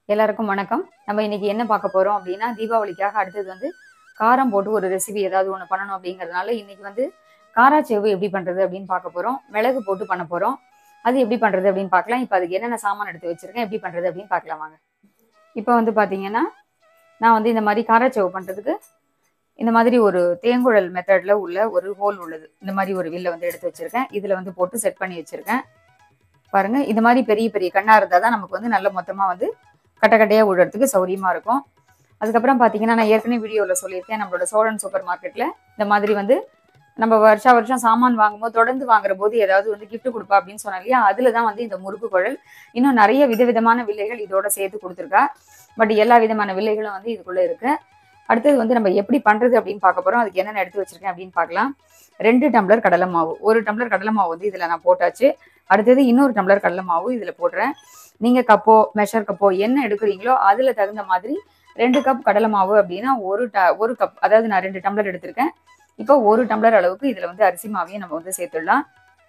எல்லாருக்கும் வணக்கம் நம்ம இன்னைக்கு என்ன பார்க்க போறோம் அப்படின்னா தீபாவளிக்காக அடுத்தது வந்து காரம் போட்டு ஒரு ரெசிபி ஏதாவது ஒன்று பண்ணணும் அப்படிங்கிறதுனால இன்னைக்கு வந்து காராச்சேவு எப்படி பண்றது அப்படின்னு பார்க்க போறோம் மிளகு போட்டு பண்ண போறோம் அது எப்படி பண்றது அப்படின்னு பார்க்கலாம் இப்போ அதுக்கு என்னென்ன சாமான் எடுத்து வச்சிருக்கேன் எப்படி பண்றது அப்படின்னு பார்க்கலாம் வாங்க இப்போ வந்து பார்த்தீங்கன்னா நான் வந்து இந்த மாதிரி காராச்சேவு பண்றதுக்கு இந்த மாதிரி ஒரு தேங்குழல் மெத்தட்ல உள்ள ஒரு ஹோல் உள்ளது இந்த மாதிரி ஒரு வில்ல வந்து எடுத்து வச்சிருக்கேன் இதுல வந்து போட்டு செட் பண்ணி வச்சிருக்கேன் பாருங்க இந்த மாதிரி பெரிய பெரிய கண்ணா இருந்தால் தான் நமக்கு வந்து நல்ல மொத்தமாக வந்து கட்டக்கட்டையாக விடுறதுக்கு சௌரியமா இருக்கும் அதுக்கப்புறம் பார்த்தீங்கன்னா நான் ஏற்கனவே வீடியோவில் சொல்லியிருக்கேன் நம்மளோட சோழன் சூப்பர் மார்க்கெட்டில் இந்த மாதிரி வந்து நம்ம வருஷா வருஷம் சாமான் வாங்கும்போது தொடர்ந்து வாங்குற போது ஏதாவது வந்து gift கொடுப்பா அப்படின்னு சொன்னா இல்லையா அதில் தான் வந்து இந்த முறுக்கு குழல் இன்னும் நிறைய விதவிதமான வில்லைகள் இதோட சேர்த்து கொடுத்துருக்கா பட் எல்லா விதமான வில்லைகளும் வந்து இதுக்குள்ளே இருக்கு அடுத்தது வந்து நம்ம எப்படி பண்றது அப்படின்னு பார்க்க போறோம் அதுக்கு என்னென்ன எடுத்து வச்சிருக்கேன் அப்படின்னு பார்க்கலாம் ரெண்டு டம்ளர் கடலை மாவு ஒரு டம்ளர் கடலை மாவு வந்து இதில் நான் போட்டாச்சு அடுத்தது இன்னொரு டம்ளர் கடலை மாவு இதில் போடுறேன் நீங்கள் கப்போ மெஷர் கப்போ என்ன எடுக்கிறீங்களோ அதில் தகுந்த மாதிரி ரெண்டு கப் கடலை மாவு அப்படின்னா ஒரு ட ஒரு கப் அதாவது நான் ரெண்டு டம்ளர் எடுத்திருக்கேன் இப்போ ஒரு டம்ளர் அளவுக்கு இதில் வந்து அரிசி மாவையும் நம்ம வந்து சேர்த்துடலாம்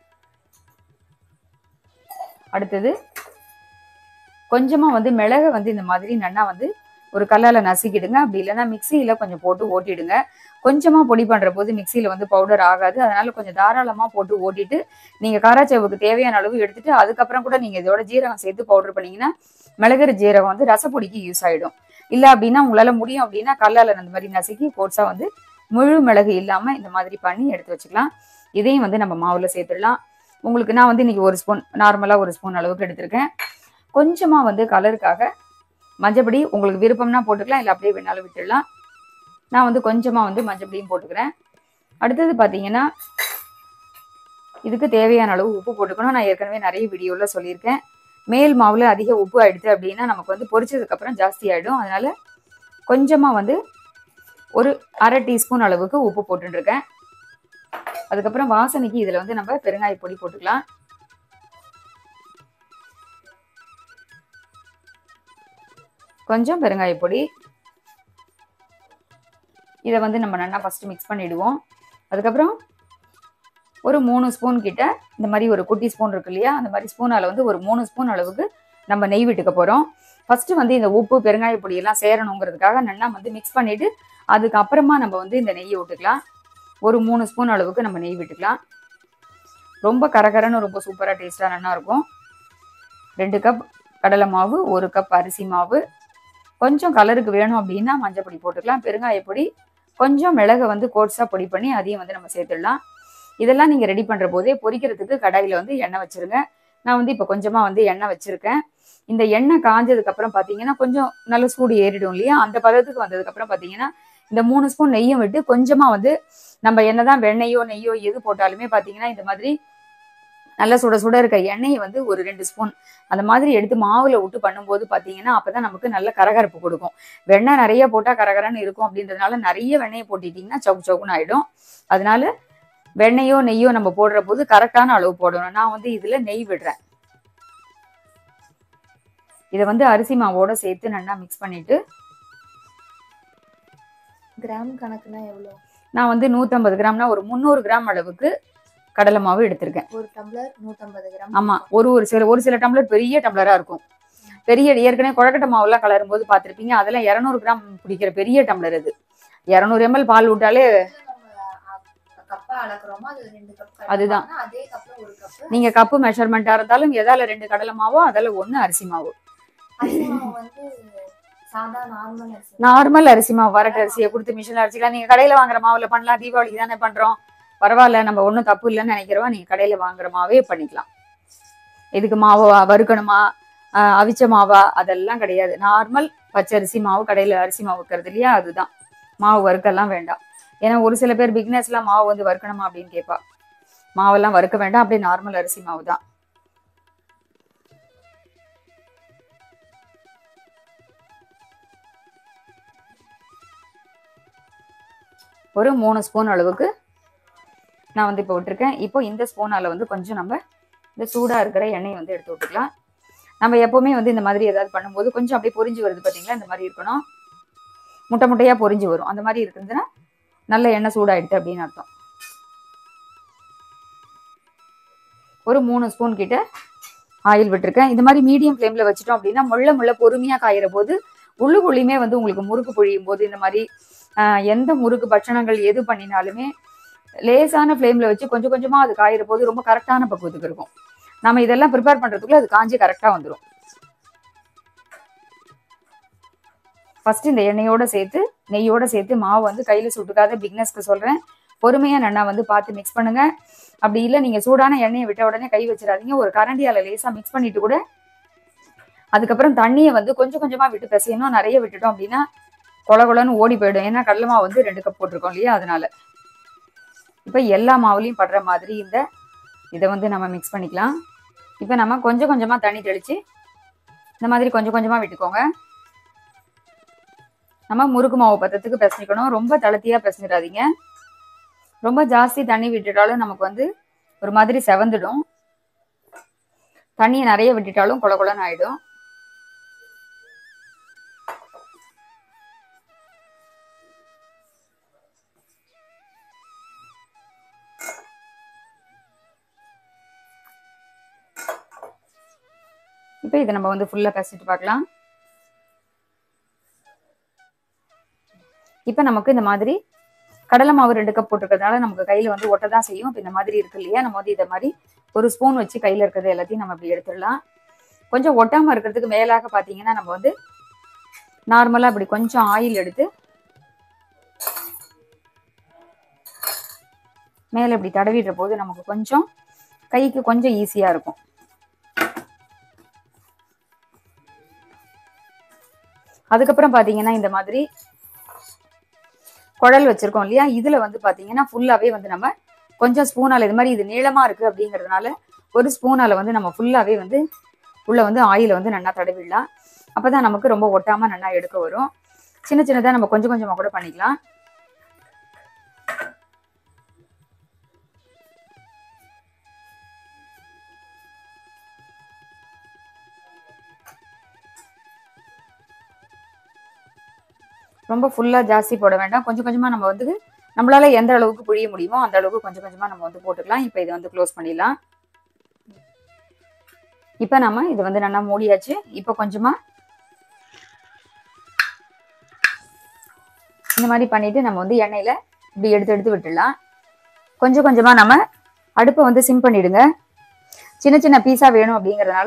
அடுத்தது கொஞ்சமாக வந்து மிளகை வந்து இந்த மாதிரி நன்னா வந்து ஒரு கல்லால் நசுக்கிடுங்க அப்படி இல்லைன்னா மிக்சியில் கொஞ்சம் போட்டு ஓட்டிடுங்க கொஞ்சமாக பொடி பண்ணுற போது மிக்சியில் வந்து பவுடர் ஆகாது அதனால கொஞ்சம் தாராளமாக போட்டு ஓட்டிட்டு நீங்கள் காராச்சேவுக்கு தேவையான அளவு எடுத்துட்டு அதுக்கப்புறம் கூட நீங்கள் இதோட ஜீரகம் சேர்த்து பவுடர் பண்ணீங்கன்னா மிளகுற ஜீரகம் வந்து ரசப்பொடிக்கு யூஸ் ஆகிடும் இல்லை அப்படின்னா உங்களால் முடியும் அப்படின்னா கல்லால் அந்த மாதிரி நசுக்கி கோட்ஸாக வந்து முழு மிளகு இல்லாமல் இந்த மாதிரி பண்ணி எடுத்து வச்சுக்கலாம் இதையும் வந்து நம்ம மாவில் சேர்த்துடலாம் உங்களுக்கு நான் வந்து இன்னைக்கு ஒரு ஸ்பூன் நார்மலாக ஒரு ஸ்பூன் அளவுக்கு எடுத்திருக்கேன் கொஞ்சமாக வந்து கலருக்காக மஞ்சப்பொடி உங்களுக்கு விருப்பம்னா போட்டுக்கலாம் இல்லை அப்படியே வேணாலும் விட்டுடலாம் நான் வந்து கொஞ்சமாக வந்து மஞ்சப்பொடியும் போட்டுக்கிறேன் அடுத்தது பார்த்தீங்கன்னா இதுக்கு தேவையான அளவு உப்பு போட்டுக்கணும் நான் ஏற்கனவே நிறைய வீடியோவில் சொல்லியிருக்கேன் மேல் மாவில் அதிக உப்பு ஆயிடுது அப்படின்னா நமக்கு வந்து பொரிச்சதுக்கப்புறம் ஜாஸ்தி ஆகிடும் அதனால கொஞ்சமாக வந்து ஒரு அரை டீஸ்பூன் அளவுக்கு உப்பு போட்டுருக்கேன் அதுக்கப்புறம் வாசனைக்கு இதில் வந்து நம்ம பெருங்காய பொடி போட்டுக்கலாம் கொஞ்சம் பெருங்காய பொடி இதை வந்து நம்ம நல்லா ஃபஸ்ட்டு மிக்ஸ் பண்ணிவிடுவோம் அதுக்கப்புறம் ஒரு மூணு ஸ்பூன் கிட்ட இந்த மாதிரி ஒரு குட்டி ஸ்பூன் இருக்கு இல்லையா அந்த மாதிரி ஸ்பூனால் வந்து ஒரு மூணு ஸ்பூன் அளவுக்கு நம்ம நெய் விட்டுக்க போகிறோம் ஃபஸ்ட்டு வந்து இந்த உப்பு பெருங்காய பொடி எல்லாம் சேரணுங்கிறதுக்காக நல்லா வந்து மிக்ஸ் பண்ணிவிட்டு அதுக்கப்புறமா நம்ம வந்து இந்த நெய்யை விட்டுக்கலாம் ஒரு மூணு ஸ்பூன் அளவுக்கு நம்ம நெய் விட்டுக்கலாம் ரொம்ப கரகரன்னு ரொம்ப சூப்பராக டேஸ்ட்டாக நல்லா இருக்கும் ரெண்டு கப் கடலை மாவு ஒரு கப் அரிசி மாவு கொஞ்சம் கலருக்கு வேணும் அப்படின்னா மஞ்சள் பொடி போட்டுக்கலாம் பெருங்காய பொடி கொஞ்சம் மிளகை வந்து கோட்ஸாக பொடி பண்ணி அதையும் வந்து நம்ம சேர்த்துடலாம் இதெல்லாம் நீங்கள் ரெடி பண்ணுற போதே பொரிக்கிறதுக்கு கடாயில் வந்து எண்ணெய் வச்சுருங்க நான் வந்து இப்போ கொஞ்சமாக வந்து எண்ணெய் வச்சுருக்கேன் இந்த எண்ணெய் காஞ்சதுக்கப்புறம் பார்த்தீங்கன்னா கொஞ்சம் நல்ல சூடு ஏறிடும் இல்லையா அந்த பதத்துக்கு வந்ததுக்கப்புறம் பார்த்தீங்கன்னா இந்த மூணு ஸ்பூன் நெய்யும் விட்டு கொஞ்சமாக வந்து நம்ம என்னதான் வெண்ணெயோ நெய்யோ எது போட்டாலுமே பார்த்தீங்கன்னா இந்த மாதிரி நல்ல சுட சுட இருக்க எண்ணெயை வந்து ஒரு ரெண்டு ஸ்பூன் அந்த மாதிரி எடுத்து மாவுல விட்டு பண்ணும்போது பார்த்தீங்கன்னா அப்பதான் நமக்கு நல்ல கரகரப்பு கொடுக்கும் வெண்ணெய் நிறைய போட்டால் கரகரன்னு இருக்கும் அப்படின்றதுனால நிறைய வெண்ணெயை போட்டுட்டிங்கன்னா சவுக்கு சவுக்குன்னு ஆயிடும் அதனால வெண்ணெயோ நெய்யோ நம்ம போடுற போது கரெக்டான அளவு போடணும் நான் வந்து இதுல நெய் விடுறேன் இதை வந்து அரிசி மாவோட சேர்த்து நல்லா மிக்ஸ் பண்ணிட்டு கிராம் கணக்குனா எவ்வளோ நான் வந்து நூற்றம்பது கிராம்னா ஒரு முந்நூறு கிராம் அளவுக்கு கடலை மாவு எடுத்திருக்கேன் ஒரு டம்ளர் நூற்றம்பது கிராம் ஆமா ஒரு ஒரு சில ஒரு சில டம்ளர் பெரிய டம்ளரா இருக்கும் பெரிய ஏற்கனவே கொழக்கட்டை மாவுலாம் கலரும் போது பார்த்துருப்பீங்க அதெல்லாம் இரநூறு கிராம் பிடிக்கிற பெரிய டம்ளர் அது இரநூறு எம்எல் பால் விட்டாலே கப்பா அளக்குறோமோ அது ரெண்டு கப் அதுதான். அதே கப்ல ஒரு கப் நீங்க கப்பு மெஷர்மெண்ட்டாக இருந்தாலும் எதால ரெண்டு கடலை மாவோ அதில் ஒன்று அரிசி மாவு அரிசி மாவு வந்து சாதா நார்மல் அரிசி நார்மல் அரிசி மாவு வரட்டு அரிசியை கொடுத்து மிஷினில் அரிசிக்கலாம் நீங்க கடையில வாங்குற மாவுல பண்ணலாம் தீபாவளிக்கு தானே பண்றோம் பரவாயில்ல நம்ம ஒன்றும் தப்பு இல்லைன்னு நினைக்கிறோம் நீங்க கடையில வாங்குற மாவே பண்ணிக்கலாம் இதுக்கு மாவு வறுக்கணுமா ஆஹ் அவிச்ச மாவா அதெல்லாம் கிடையாது நார்மல் பச்சரிசி மாவு கடையில அரிசி மாவு இருக்கிறது இல்லையா அதுதான் மாவு வறுக்கெல்லாம் வேண்டாம் ஏன்னா ஒரு சில பேர் பிக்னஸ்லாம் மாவு வந்து வறுக்கணுமா அப்படின்னு கேட்பா மாவெல்லாம் வறுக்க வேண்டாம் அப்படியே நார்மல் அரிசி மாவு தான் ஒரு மூணு ஸ்பூன் அளவுக்கு நான் வந்து இப்போ விட்டுருக்கேன் இப்போ இந்த ஸ்பூனால் வந்து கொஞ்சம் நம்ம இந்த சூடாக இருக்கிற எண்ணெயை வந்து எடுத்து விட்டுக்கலாம் நம்ம எப்போவுமே வந்து இந்த மாதிரி ஏதாவது பண்ணும்போது கொஞ்சம் அப்படியே பொரிஞ்சு வருது பார்த்தீங்களா இந்த மாதிரி இருக்கணும் முட்டை முட்டையாக பொரிஞ்சு வரும் அந்த மாதிரி இருக்குதுன்னா நல்ல எண்ணெய் சூடாயிடுது அப்படின்னு அர்த்தம் ஒரு மூணு ஸ்பூன் கிட்ட ஆயில் விட்டுருக்கேன் இந்த மாதிரி மீடியம் ஃப்ளேம்ல வச்சுட்டோம் அப்படின்னா முள்ள முள்ள பொறுமையா காயிற போது உள்ளுக்குள்ளேயுமே வந்து உங்களுக்கு முறுக்கு பொழியும் போது இந்த மாதிரி ஆஹ், எந்த முறுக்கு பட்சணங்கள் எது பண்ணினாலுமே லேசான ஃப்ளேம்ல வச்சு கொஞ்சம் கொஞ்சமா அது காயிற போது ரொம்ப கரெக்டான பக்குவத்துக்கு இருக்கும் நம்ம இதெல்லாம் ப்ரிப்பேர் பண்றதுக்குள்ள அது காஞ்சி கரெக்டா வந்துடும் ஃபர்ஸ்ட் இந்த எண்ணெயோட சேர்த்து நெய்யோட சேர்த்து மாவு வந்து கையில சுட்டுக்காத பிக்னஸ்க்கு சொல்றேன் பொறுமையா நன்னா வந்து பார்த்து மிக்ஸ் பண்ணுங்க அப்படி இல்லை நீங்க சூடான எண்ணெயை விட்ட உடனே கை வச்சிடாதீங்க ஒரு கரண்டியால லேசா மிக்ஸ் பண்ணிட்டு கூட அதுக்கப்புறம் தண்ணியை வந்து கொஞ்சம் கொஞ்சமா விட்டு பிசையணும் நிறைய விட்டுட்டோம் அப்படின்னா கொல கொலன்னு ஓடி போயிடும் ஏன்னா கடலை மாவு வந்து ரெண்டு கப் போட்டிருக்கோம் இல்லையா அதனால இப்போ எல்லா மாவுலையும் படுற மாதிரி இந்த இதை வந்து நம்ம மிக்ஸ் பண்ணிக்கலாம் இப்போ நம்ம கொஞ்சம் கொஞ்சமா தண்ணி தெளிச்சு இந்த மாதிரி கொஞ்சம் கொஞ்சமா விட்டுக்கோங்க நம்ம முறுக்கு மாவு பத்தத்துக்கு பிசைக்கணும் ரொம்ப தளர்த்தியா பிசைஞ்சிடாதீங்க ரொம்ப ஜாஸ்தி தண்ணி விட்டுட்டாலும் நமக்கு வந்து ஒரு மாதிரி செவந்துடும் தண்ணியை நிறைய விட்டுட்டாலும் கொல கொலன்னு ஆயிடும் இப்போ இதை நம்ம வந்து ஃபுல்லாக பிசைட்டு பார்க்கலாம் இப்போ நமக்கு இந்த மாதிரி கடலை மாவு ரெண்டு கப் போட்டிருக்கிறதுனால நமக்கு கையில் வந்து ஒட்ட தான் செய்யும் இப்போ இந்த மாதிரி இருக்கு இல்லையா நம்ம வந்து இதை மாதிரி ஒரு ஸ்பூன் வச்சு கையில் இருக்கிறது எல்லாத்தையும் நம்ம இப்படி எடுத்துடலாம் கொஞ்சம் ஒட்டாமல் இருக்கிறதுக்கு மேலாக பார்த்தீங்கன்னா நம்ம வந்து நார்மலாக இப்படி கொஞ்சம் ஆயில் எடுத்து மேலே இப்படி தடவிடுற போது நமக்கு கொஞ்சம் கைக்கு கொஞ்சம் ஈஸியாக இருக்கும் அதுக்கப்புறம் பார்த்தீங்கன்னா இந்த மாதிரி குழல் வச்சிருக்கோம் இல்லையா இதுல வந்து பாத்தீங்கன்னா ஃபுல்லாவே வந்து நம்ம கொஞ்சம் ஸ்பூனால இது மாதிரி இது நீளமா இருக்கு அப்படிங்கறதுனால ஒரு ஸ்பூனால வந்து நம்ம ஃபுல்லாவே வந்து உள்ள வந்து ஆயில வந்து நல்லா தடவிடலாம் அப்பதான் நமக்கு ரொம்ப ஒட்டாம நல்லா எடுக்க வரும் சின்ன சின்னதா நம்ம கொஞ்சம் கொஞ்சமா கூட பண்ணிக்கலாம் ரொம்ப ஃபுல்லா ஜாஸ்தி போட வேண்டாம் கொஞ்சம் கொஞ்சமா நம்ம வந்து நம்மளால எந்த அளவுக்கு புழிய முடியுமோ அந்த அளவுக்கு கொஞ்சம் கொஞ்சமா நம்ம வந்து போட்டுக்கலாம் இப்போ இதை வந்து க்ளோஸ் பண்ணிடலாம் இப்போ நம்ம இது வந்து நல்லா மூடியாச்சு இப்போ கொஞ்சமா இந்த மாதிரி பண்ணிட்டு நம்ம வந்து எண்ணெயில இப்படி எடுத்து எடுத்து விட்டுடலாம் கொஞ்சம் கொஞ்சமா நம்ம அடுப்பை வந்து சிம் பண்ணிடுங்க சின்ன சின்ன பீஸா வேணும் அப்படிங்கறதுனால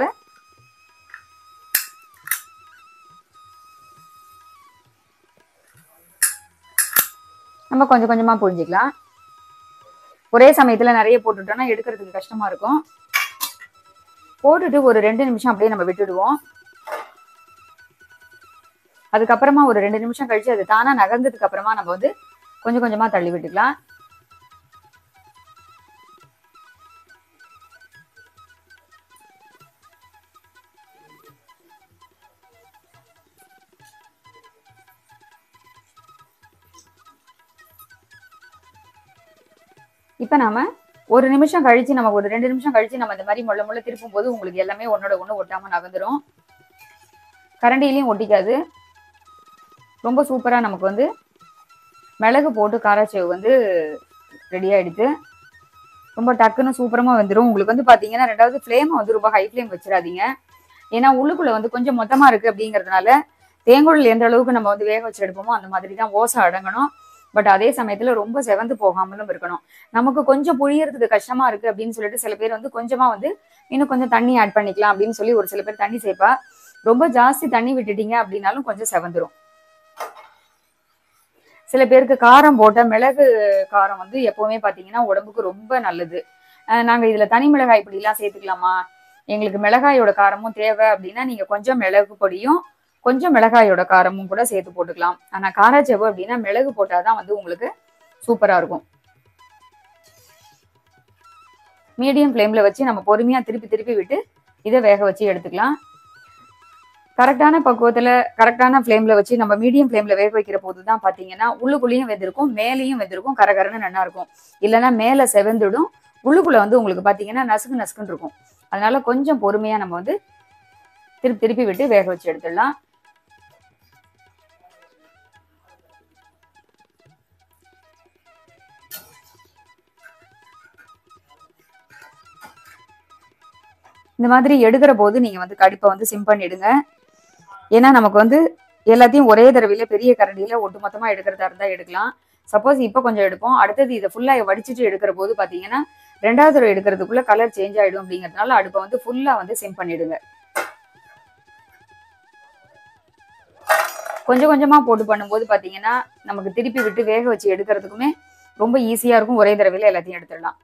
நம்ம கொஞ்சம் கொஞ்சமா புரிஞ்சுக்கலாம் ஒரே சமயத்துல நிறைய போட்டுட்டோம்னா எடுக்கிறதுக்கு கஷ்டமா இருக்கும் போட்டுட்டு ஒரு ரெண்டு நிமிஷம் அப்படியே நம்ம விட்டுடுவோம் அதுக்கப்புறமா ஒரு ரெண்டு நிமிஷம் கழிச்சு அது தானா நகர்ந்ததுக்கு அப்புறமா நம்ம வந்து கொஞ்சம் கொஞ்சமா தள்ளி விட்டுக்கலாம் இப்போ நாம ஒரு நிமிஷம் கழிச்சு நம்ம ஒரு ரெண்டு நிமிஷம் கழிச்சு நம்ம இந்த மாதிரி முள்ள முள்ள திருப்பும் போது உங்களுக்கு எல்லாமே ஒன்னோட ஒன்று ஒட்டாம நகர்ந்துரும் கரண்டிலையும் ஒட்டிக்காது ரொம்ப சூப்பரா நமக்கு வந்து மிளகு போட்டு காராச்சேவு வந்து ரெடி ஆயிடுது ரொம்ப டக்குன்னு சூப்பரமா வந்துடும் உங்களுக்கு வந்து பாத்தீங்கன்னா ரெண்டாவது ஃப்ளேமை வந்து ரொம்ப ஹை ஃப்ளேம் வச்சிடாதீங்க ஏன்னா உள்ளுக்குள்ள வந்து கொஞ்சம் மொத்தமா இருக்கு அப்படிங்கறதுனால தேங்குழல் எந்த அளவுக்கு நம்ம வந்து வேக வச்சு எடுப்போமோ அந்த மாதிரி தான் ஓசை அடங்கணும் பட் அதே சமயத்துல ரொம்ப செவந்து போகாமலும் இருக்கணும் நமக்கு கொஞ்சம் புழியறதுக்கு கஷ்டமா இருக்கு அப்படின்னு சொல்லிட்டு சில பேர் வந்து கொஞ்சமா வந்து இன்னும் கொஞ்சம் தண்ணி ஆட் பண்ணிக்கலாம் அப்படின்னு சொல்லி ஒரு சில பேர் தண்ணி சேர்ப்பா ரொம்ப ஜாஸ்தி தண்ணி விட்டுட்டீங்க அப்படின்னாலும் கொஞ்சம் செவந்துரும் சில பேருக்கு காரம் போட்ட மிளகு காரம் வந்து எப்பவுமே பாத்தீங்கன்னா உடம்புக்கு ரொம்ப நல்லது அஹ் நாங்க இதுல தனி மிளகாய் பொடி எல்லாம் சேர்த்துக்கலாமா எங்களுக்கு மிளகாயோட காரமும் தேவை அப்படின்னா நீங்க கொஞ்சம் மிளகு பொடியும் கொஞ்சம் மிளகாயோட காரமும் கூட சேர்த்து போட்டுக்கலாம் ஆனா காராச்செவு அப்படின்னா மிளகு போட்டாதான் வந்து உங்களுக்கு சூப்பரா இருக்கும் மீடியம் ஃப்ளேம்ல வச்சு நம்ம பொறுமையா திருப்பி திருப்பி விட்டு இதை வேக வச்சு எடுத்துக்கலாம் கரெக்டான பக்குவத்துல கரெக்டான ஃப்ளேம்ல வச்சு நம்ம மீடியம் ஃப்ளேம்ல வேக வைக்கிற போது தான் பாத்தீங்கன்னா உள்ளுக்குள்ளேயும் வெந்திருக்கும் மேலேயும் வெந்திருக்கும் கரகரன்னு நல்லா இருக்கும் இல்லைன்னா மேல செவந்துடும் உள்ளுக்குள்ள வந்து உங்களுக்கு பாத்தீங்கன்னா நசுக்கு நசுக்குன்னு இருக்கும் அதனால கொஞ்சம் பொறுமையா நம்ம வந்து திருப்பி திருப்பி விட்டு வேக வச்சு எடுத்துடலாம் இந்த மாதிரி எடுக்கிற போது நீங்க வந்து கடுப்பை வந்து சிம் பண்ணிடுங்க ஏன்னா நமக்கு வந்து எல்லாத்தையும் ஒரே தடவையில பெரிய கரண்டியில ஒட்டுமொத்தமா எடுக்கிறதா இருந்தா எடுக்கலாம் சப்போஸ் இப்போ கொஞ்சம் எடுப்போம் அடுத்தது இதை ஃபுல்லா வடிச்சிட்டு எடுக்கிற போது பாத்தீங்கன்னா ரெண்டாவது தடவை எடுக்கிறதுக்குள்ள கலர் சேஞ்ச் ஆயிடும் அப்படிங்கறதுனால அடுப்பை வந்து ஃபுல்லா வந்து சிம் பண்ணிடுங்க கொஞ்சம் கொஞ்சமா போட்டு பண்ணும்போது பாத்தீங்கன்னா நமக்கு திருப்பி விட்டு வேக வச்சு எடுக்கிறதுக்குமே ரொம்ப ஈஸியா இருக்கும் ஒரே தடவையில எல்லாத்தையும் எடுத்துடலாம்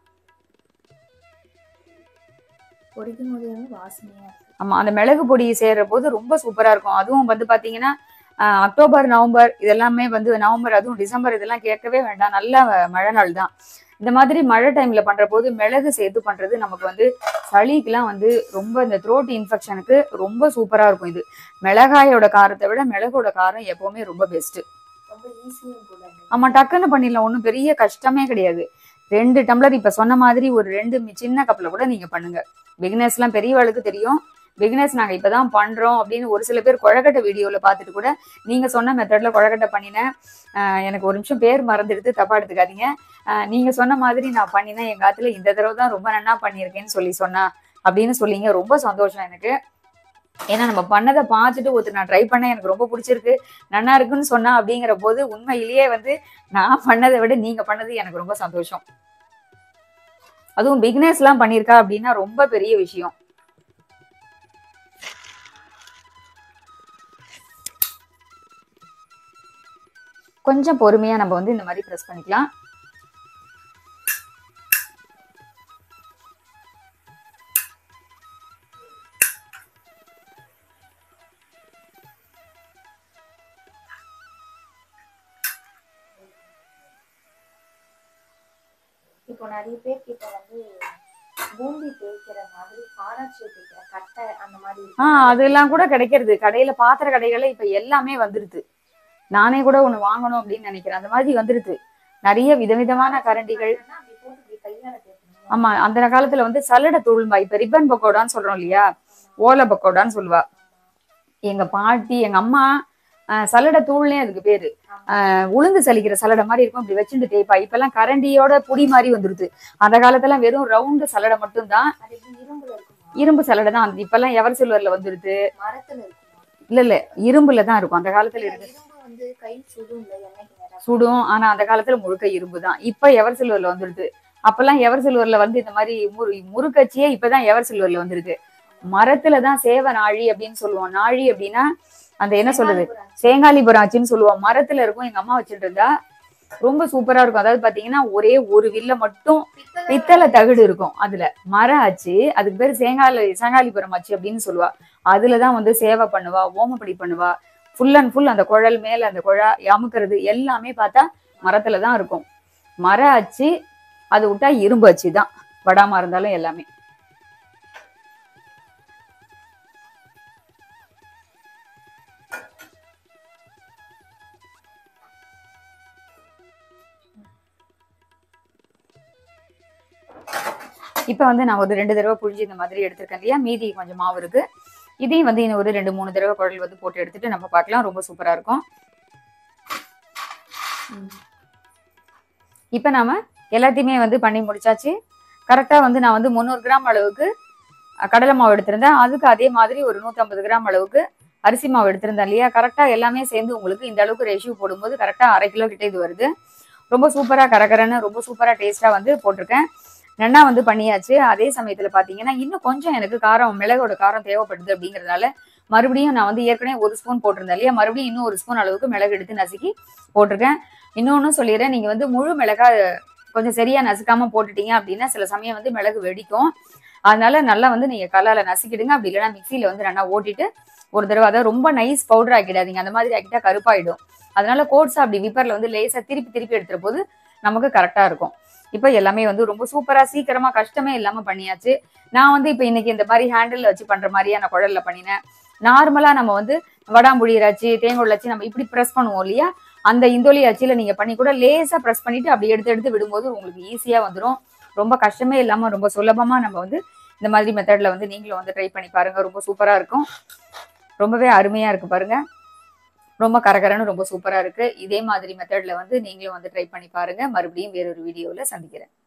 பொரிக்கும் போது வந்து வாசனையா இருக்கு ஆமா அந்த மிளகு பொடி சேர்ற போது ரொம்ப சூப்பரா இருக்கும் அதுவும் வந்து பாத்தீங்கன்னா ஆஹ், அக்டோபர் நவம்பர் இதெல்லாமே வந்து நவம்பர் அதுவும் டிசம்பர் இதெல்லாம் கேட்கவே வேண்டாம் நல்ல வ- மழை நாள் தான் இந்த மாதிரி மழை டைம்ல பண்ற போது மிளகு சேர்த்து பண்றது நமக்கு வந்து சளிக்கெல்லாம் வந்து ரொம்ப இந்த த்ரோட் இன்ஃபெக்ஷனுக்கு ரொம்ப சூப்பரா இருக்கும் இது மிளகாயோட காரத்தை விட மிளகோட காரம் எப்பவுமே ரொம்ப பெஸ்ட் ரொம்ப ஈஸியும் கூட இது. ஆமா டக்குன்னு பண்ணிடலாம் ஒன்றும் பெரிய கஷ்டமே கிடையாது ரெண்டு டம்ளர் இப்ப சொன்ன மாதிரி ஒரு ரெண்டு மி- சின்ன கப்ல கூட நீங்க பண்ணுங்க பிகினர்ஸ் எல்லாம் பெரியவாளுக்கு தெரியும் பிகினர்ஸ் நாங்க இப்பதான் பண்றோம் அப்படின்னு ஒரு சில பேர் குழக்கட்டை வீடியோல பார்த்துட்டு கூட நீங்க சொன்ன மெத்தட்ல குழக்கட்டை பண்ணினேன் ஆஹ் எனக்கு ஒரு நிமிஷம் பேர் மறந்துடுத்து தப்பா எடுத்துக்காதீங்க ஆஹ் நீங்க சொன்ன மாதிரி நான் பண்ணினேன் எங்க ஆத்துல இந்த தடவை தான் ரொம்ப நன்னா பண்ணியிருக்கேன்னு சொல்லி சொன்னா அப்படின்னு சொல்லிங்க ரொம்ப சந்தோஷம் எனக்கு ஏன்னா நம்ம பண்ணதை பார்த்துட்டு ஒருத்தர் நான் ட்ரை பண்ணேன் எனக்கு ரொம்ப பிடிச்சிருக்கு நன்னா இருக்குன்னு சொன்னா அப்படிங்கிற போது உண்மையிலேயே வந்து நான் பண்ணதை விட நீங்க பண்ணது எனக்கு ரொம்ப சந்தோஷம் அதுவும் பிகினர்ஸ் எல்லாம் பண்ணிருக்கா அப்படின்னா ரொம்ப பெரிய விஷயம் கொஞ்சம் பொறுமையா நம்ம வந்து இந்த மாதிரி ப்ரெஸ் பண்ணிக்கலாம் இப்போ நிறைய பேர் கிட்ட வந்து பூந்தி தேய்க்கிற மாதிரி காராச்சி தேய்க்கிற கட்டை அந்த மாதிரி இருக்கு. ஆஹ் அதெல்லாம் கூட கிடைக்கிறது கடையில பாத்திர கடைகள்ல இப்ப எல்லாமே வந்துருது நானே கூட ஒண்ணு வாங்கணும் அப்படின்னு நினைக்கிறேன் அந்த மாதிரி வந்துருது நிறைய விதவிதமான கரண்டிகள் ஆனா அப்படி போட்டு இப்படி கையால தேய்க்கணும். ஆமா அந்த காலத்துல வந்து சல்லடை தூள்பா இப்ப ரிப்பன் பக்கோடான்னு சொல்றோம் இல்லையா ஓலை பக்கோடான்னு சொல்லுவா எங்க பாட்டி எங்க அம்மா ஆஹ், சல்லடை தூள்னே அதுக்கு பேரு ஆஹ், உளுந்து சலிக்கிற சல்லடை மாதிரி இருக்கும் இப்படி வச்சுட்டு தேய்ப்பா இப்பெல்லாம் கரண்டியோட புடி மாதிரி வந்துருது அந்த காலத்துல வெறும் ரவுண்டு சல்லடை மட்டும்தான் அது எப்படி இரும்புல இருக்குமா இரும்பு சல்லடை தான் வந்து இப்பெல்லாம் எவர் சில்வர்ல வந்துருது மரத்துல இருக்குமா இல்ல இல்ல இரும்புல தான் இருக்கும் அந்த காலத்துல இல்ல, இருக்கு இரும்பு வந்து கை சுடும் இல்ல எண்ணெய்க்கு நேரா சுடும் ஆனா அந்த காலத்துல முழுக்க இரும்பு தான் இப்ப எவர் சில்வர்ல வந்துருது அப்பெல்லாம் எவர் சில்வர்ல வந்து இந்த மாதிரி முரு முறுக்கச்சியே இப்பதான் எவர் சில்வர்ல வந்திருக்கு மரத்துல தான் சேவ நாழி அப்படின்னு சொல்லுவோம் நாழி அப்படின்னா அந்த என்ன சொல்றது சேங்காலிபுரம் ஆச்சுன்னு சொல்லுவோம் மரத்துல இருக்கும் எங்க அம்மா வச்சுட்டு இருந்தா ரொம்ப சூப்பரா இருக்கும் அதாவது பாத்தீங்கன்னா ஒரே ஒரு வில்ல மட்டும் பித்தளை தகடு இருக்கும் அதுல மர ஆச்சு அதுக்கு பேர் சேங்காலி சேங்காலிபுரம் ஆச்சு அப்படின்னு சொல்லுவா அதுலதான் வந்து சேவை பண்ணுவா ஓமப்படி பண்ணுவா ஃபுல் அண்ட் ஃபுல் அந்த குழல் மேல அந்த குழா அமுக்குறது எல்லாமே பார்த்தா மரத்துல தான் இருக்கும் மர அச்சு அது விட்டா இரும்பு அச்சு தான் வடாம இருந்தாலும் எல்லாமே இப்போ வந்து நான் ஒரு ரெண்டு தடவை புழிஞ்சு இந்த மாதிரி எடுத்திருக்கேன் இல்லையா மீதி கொஞ்சம் மாவு இருக்கு இதையும் வந்து இன்னும் ஒரு ரெண்டு மூணு தடவை குழல் வந்து போட்டு எடுத்துட்டு நம்ம பார்க்கலாம் ரொம்ப சூப்பரா இருக்கும் இப்போ நாம எல்லாத்தையுமே வந்து பண்ணி முடிச்சாச்சு கரெக்டா வந்து நான் வந்து முந்நூறு கிராம் அளவுக்கு அஹ், கடலை மாவு எடுத்திருந்தேன் அதுக்கு அதே மாதிரி ஒரு 150 கிராம் அளவுக்கு அரிசி மாவு எடுத்திருந்தேன் இல்லையா கரெக்டா எல்லாமே சேர்ந்து உங்களுக்கு இந்த அளவுக்கு ரேஷியோ போடும்போது கரெக்டா அரை கிலோ கிட்ட இது வருது ரொம்ப சூப்பரா கரகரன்னு ரொம்ப சூப்பரா டேஸ்டா வந்து போட்டிருக்கேன் நன்னா வந்து பண்ணியாச்சு அதே சமயத்துல பாத்தீங்கன்னா இன்னும் கொஞ்சம் எனக்கு காரம் மிளகோட காரம் தேவைப்படுது அப்படிங்கறதுனால மறுபடியும் நான் வந்து ஏற்கனவே ஒரு ஸ்பூன் போட்டிருந்தேன் இல்லையா மறுபடியும் இன்னும் ஒரு ஸ்பூன் அளவுக்கு மிளகு எடுத்து நசுக்கி போட்டிருக்கேன் இன்னொன்னு சொல்லிடுறேன் நீங்க வந்து முழு மிளகா கொஞ்சம் சரியா நசுக்காம போட்டுட்டீங்க அப்படின்னா சில சமயம் வந்து மிளகு வெடிக்கும் அதனால நல்லா வந்து நீங்க கல்லால நசுக்கிடுங்க அப்படி இல்லைன்னா மிக்சியில வந்து நல்லா ஓட்டிட்டு ஒரு தடவை அதை ரொம்ப நைஸ் பவுடர் ஆக்கிடாதீங்க அந்த மாதிரி ஆக்கிட்டா கருப்பாயிடும் அதனால கோட்ஸ் அப்படி விப்பர்ல வந்து லேசா திருப்பி திருப்பி எடுத்துற போது நமக்கு கரெக்டா இருக்கும் இப்போ எல்லாமே வந்து ரொம்ப சூப்பரா சீக்கிரமா கஷ்டமே இல்லாம பண்ணியாச்சு நான் வந்து இப்போ இன்னைக்கு இந்த மாதிரி ஹேண்டில் வச்சு பண்ற மாதிரியான குழல்ல பண்ணினேன் நார்மலா நம்ம வந்து வடாம்புளி அச்சு தேங்குள்ள அச்சு நம்ம இப்படி ப்ரெஸ் பண்ணுவோம் இல்லையா அந்த இந்தோலி அச்சில நீங்க பண்ணி கூட லேசா ப்ரெஸ் பண்ணிட்டு அப்படி எடுத்து எடுத்து விடும்போது உங்களுக்கு ஈஸியா வந்துடும் ரொம்ப கஷ்டமே இல்லாம ரொம்ப சுலபமா நம்ம வந்து இந்த மாதிரி மெத்தட்ல வந்து நீங்களும் வந்து ட்ரை பண்ணி பாருங்க ரொம்ப சூப்பரா இருக்கும் ரொம்பவே அருமையா இருக்கு பாருங்க ரொம்ப கரகரன்னு ரொம்ப சூப்பரா இருக்கு இதே மாதிரி மெத்தட்ல வந்து நீங்களும் வந்து ட்ரை பண்ணி பாருங்க மறுபடியும் வேறொரு வீடியோல சந்திக்கிறேன்